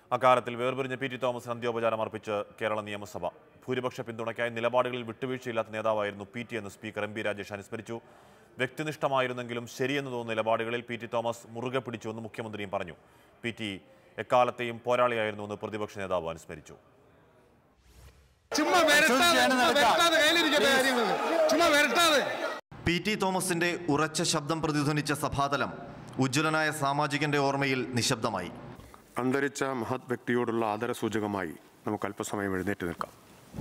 അക്കാലത്തിൽ വേർപിരിഞ്ഞ P T തോമസിന് അന്ത്യോപചാരം അർപ്പിച്ച് കേരള നിയമസഭ ഭൂരിപക്ഷ പിന്തുണയ്ക്കായി നിലപാടുകളിൽ വിട്ടുവീഴ്ചയില്ലാത്ത നേതാവായിരുന്നു പി ടി എന്ന് സ്പീക്കർ എം പി രാജേഷ് അനുസ്മരിച്ചു വ്യക്തിനിഷ്ഠമായിരുന്നെങ്കിലും ശരിയെന്ന് തോന്നുന്ന നിലപാടുകളിൽ പി ടി തോമസ് മുറുകെ പിടിച്ചുവെന്ന് മുഖ്യമന്ത്രിയും പറഞ്ഞു പി ടി എക്കാലത്തെയും പോരാളിയായിരുന്നുവെന്ന് പ്രതിപക്ഷ നേതാവ് അനുസ്മരിച്ചു ചുമ്മാ വരട്ടാതെ ചുമ്മാ വരട്ടാതെ കയ്യിലിരിക്കട്ടെ കാര്യങ്ങൾ ചുമ്മാ വരട്ടാതെ പി ടി തോമസിന്റെ ഉറച്ച ശബ്ദം പ്രതിധ്വനിച്ച സഭാതലം ഉജ്ജ്വലനായ സാമാജികന്റെ ഓർമ്മയിൽ നിശബ്ദമായി അന്തരിച്ച മഹത് വ്യക്തിയോടുള്ള ആദരസൂചകമായി നമുക്ക് അല്പസമയം എഴുന്നേറ്റ് നിൽക്കാം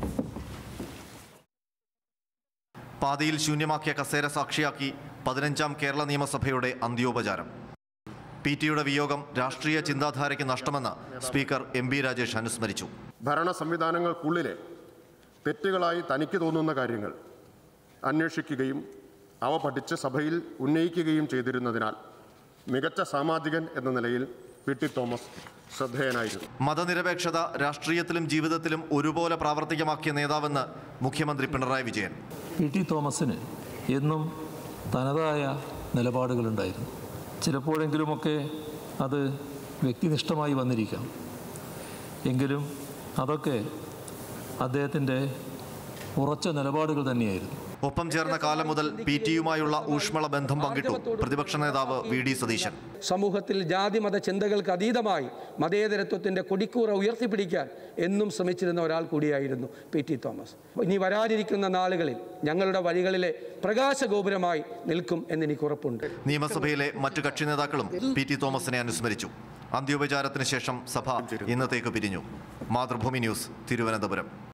പാതിയിൽ ശൂന്യമാക്കിയ കസേര സാക്ഷിയാക്കി പതിനഞ്ചാം കേരള നിയമസഭയുടെ അന്ത്യോപചാരം പി ടിയുടെ വിയോഗം രാഷ്ട്രീയ ചിന്താധാരയ്ക്ക് നഷ്ടമെന്ന് സ്പീക്കർ എം ബി രാജേഷ് അനുസ്മരിച്ചു ഭരണ സംവിധാനങ്ങൾക്കുള്ളിലെ തെറ്റുകളായി തനിക്ക് തോന്നുന്ന കാര്യങ്ങൾ അന്വേഷിക്കുകയും അവ പഠിച്ച് സഭയിൽ ഉന്നയിക്കുകയും ചെയ്തിരുന്നതിനാൽ മികച്ച സാമാജികൻ എന്ന നിലയിൽ പി ടി തോമസ് ശ്രദ്ധേയനായിരുന്നു മതനിരപേക്ഷത രാഷ്ട്രീയത്തിലും ജീവിതത്തിലും ഒരുപോലെ പ്രാവർത്തികമാക്കിയ നേതാവെന്ന് മുഖ്യമന്ത്രി പിണറായി വിജയൻ പി ടി തോമസിന് എന്നും തനതായ നിലപാടുകളുണ്ടായിരുന്നു ചിലപ്പോഴെങ്കിലുമൊക്കെ അത് വ്യക്തിനിഷ്ഠമായി വന്നിരിക്കാം എങ്കിലും അതൊക്കെ അദ്ദേഹത്തിൻ്റെ ഉറച്ച നിലപാടുകൾ തന്നെയായിരുന്നു ഒപ്പം ചേർന്ന കാലം മുതൽ പി ടിയുമായുള്ള ഊഷ്മള ബന്ധം പങ്കിട്ടു പ്രതിപക്ഷ നേതാവ് വി ഡി സതീശൻ സമൂഹത്തിൽ ജാതി മത ചിന്തകൾക്ക് അതീതമായി മതേതരത്വത്തിൻ്റെ കൊടിക്കൂറ ഉയർത്തിപ്പിടിക്കാൻ എന്നും ശ്രമിച്ചിരുന്ന ഒരാൾ കൂടിയായിരുന്നു പി ടി തോമസ് ഇനി വരാനിരിക്കുന്ന നാളുകളിൽ ഞങ്ങളുടെ വഴികളിലെ പ്രകാശഗോപുരമായി നിൽക്കും എന്നെനിക്ക് ഉറപ്പുണ്ട് നിയമസഭയിലെ മറ്റു കക്ഷി നേതാക്കളും പി ടി തോമസിനെ അനുസ്മരിച്ചു അന്ത്യോപചാരത്തിന് ശേഷം സഭ ഇന്നത്തേക്ക് പിരിഞ്ഞു മാതൃഭൂമി ന്യൂസ് തിരുവനന്തപുരം